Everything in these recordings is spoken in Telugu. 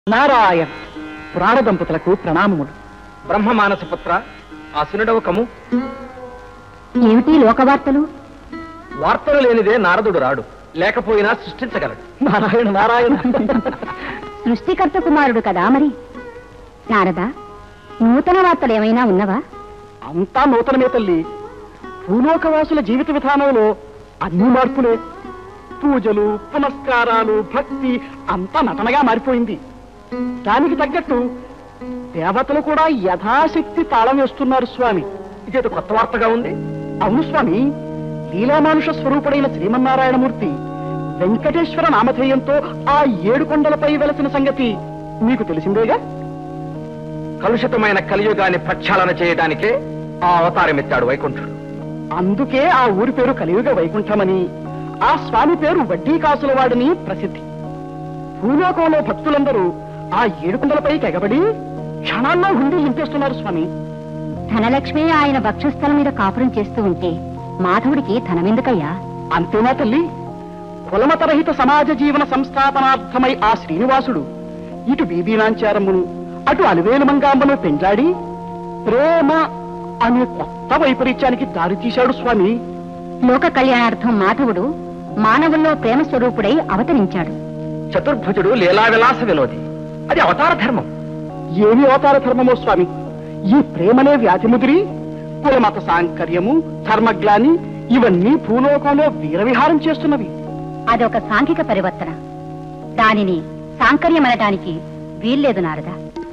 నారాయణ పురాణ దంపతులకు ప్రణామములు బ్రహ్మ మానసపుత్ర ఆ సునుడవ కము ఏమిటి లోకవార్తలు వార్తలు లేనిదే నారదుడు రాడు లేకపోయినా సృష్టించగలడు నారాయణ నారాయణ సృష్టికర్త కుమారుడు కదా మరి నారద నూతన వార్తలు ఏమైనా ఉన్నవా అంతా నూతనమే తల్లి భూలోకవాసుల జీవిత విధానంలో అన్ని మార్పులే పూజలు పునస్కారాలు భక్తి అంతా నటనగా మారిపోయింది దానికి తగ్గట్టు దేవతలు కూడా యథాశక్తి తాళం వేస్తున్నారు స్వామి ఇదేదో కొత్త వార్తగా ఉంది అవును స్వామి లీలామానుష స్వరూపుడైన శ్రీమన్నారాయణమూర్తి వెంకటేశ్వర నామధేయంతో ఆ ఏడు కొండలపై వెలసిన సంగతి మీకు తెలిసిందేగా కలుషితమైన కలియుగాన్ని ప్రక్షాళన చేయడానికే ఆ అవతారమెత్తాడు వైకుంఠుడు అందుకే ఆ ఊరి పేరు కలియుగ వైకుంఠమని ఆ స్వామి పేరు వడ్డీ కాసుల వాడిని ప్రసిద్ధి భూలోకంలో భక్తులందరూ ఆ ఏడు కొండలపై ఎగబడి క్షణాల్లో హుండీ నింపేస్తున్నారు స్వామి ధనలక్ష్మి ఆయన భక్షస్థలం మీద కాపురం చేస్తూ ఉంటే మాధవుడికి ధనమెందుకయ్యా అంతేనా తల్లి కులమతరహిత సమాజ జీవన సంస్థాపనార్థమై ఆ శ్రీనివాసుడు ఇటు బీబీనాంచారమ్మును అటు అలివేలు మంగాంబను పెంచాడి ప్రేమ అనే కొత్త వైపరీత్యానికి దారి తీశాడు స్వామి లోక కళ్యాణార్థం మాధవుడు మానవుల్లో ప్రేమ స్వరూపుడై అవతరించాడు చతుర్భుజుడు లీలా విలాస వినోది అది అవతార ధర్మం ఏమి అవతార ధర్మమో స్వామి ఈ ప్రేమనే వ్యాధి ముదిరి కులమత సాంకర్యము ధర్మగ్లాని ఇవన్నీ భూలోకంలో వీరవిహారం చేస్తున్నవి అదొక సాంఘిక పరివర్తన దానిని సాంకర్యమనటానికి వీల్లేదు నారద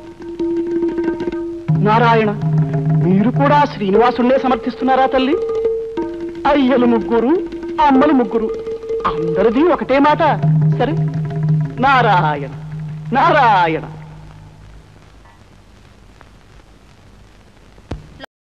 నారాయణ మీరు కూడా శ్రీనివాసుణ్ణే సమర్థిస్తున్నారా తల్లి అయ్యలు ముగ్గురు అమ్మలు ముగ్గురు అందరిది ఒకటే మాట సరే నారాయణ నారాయణ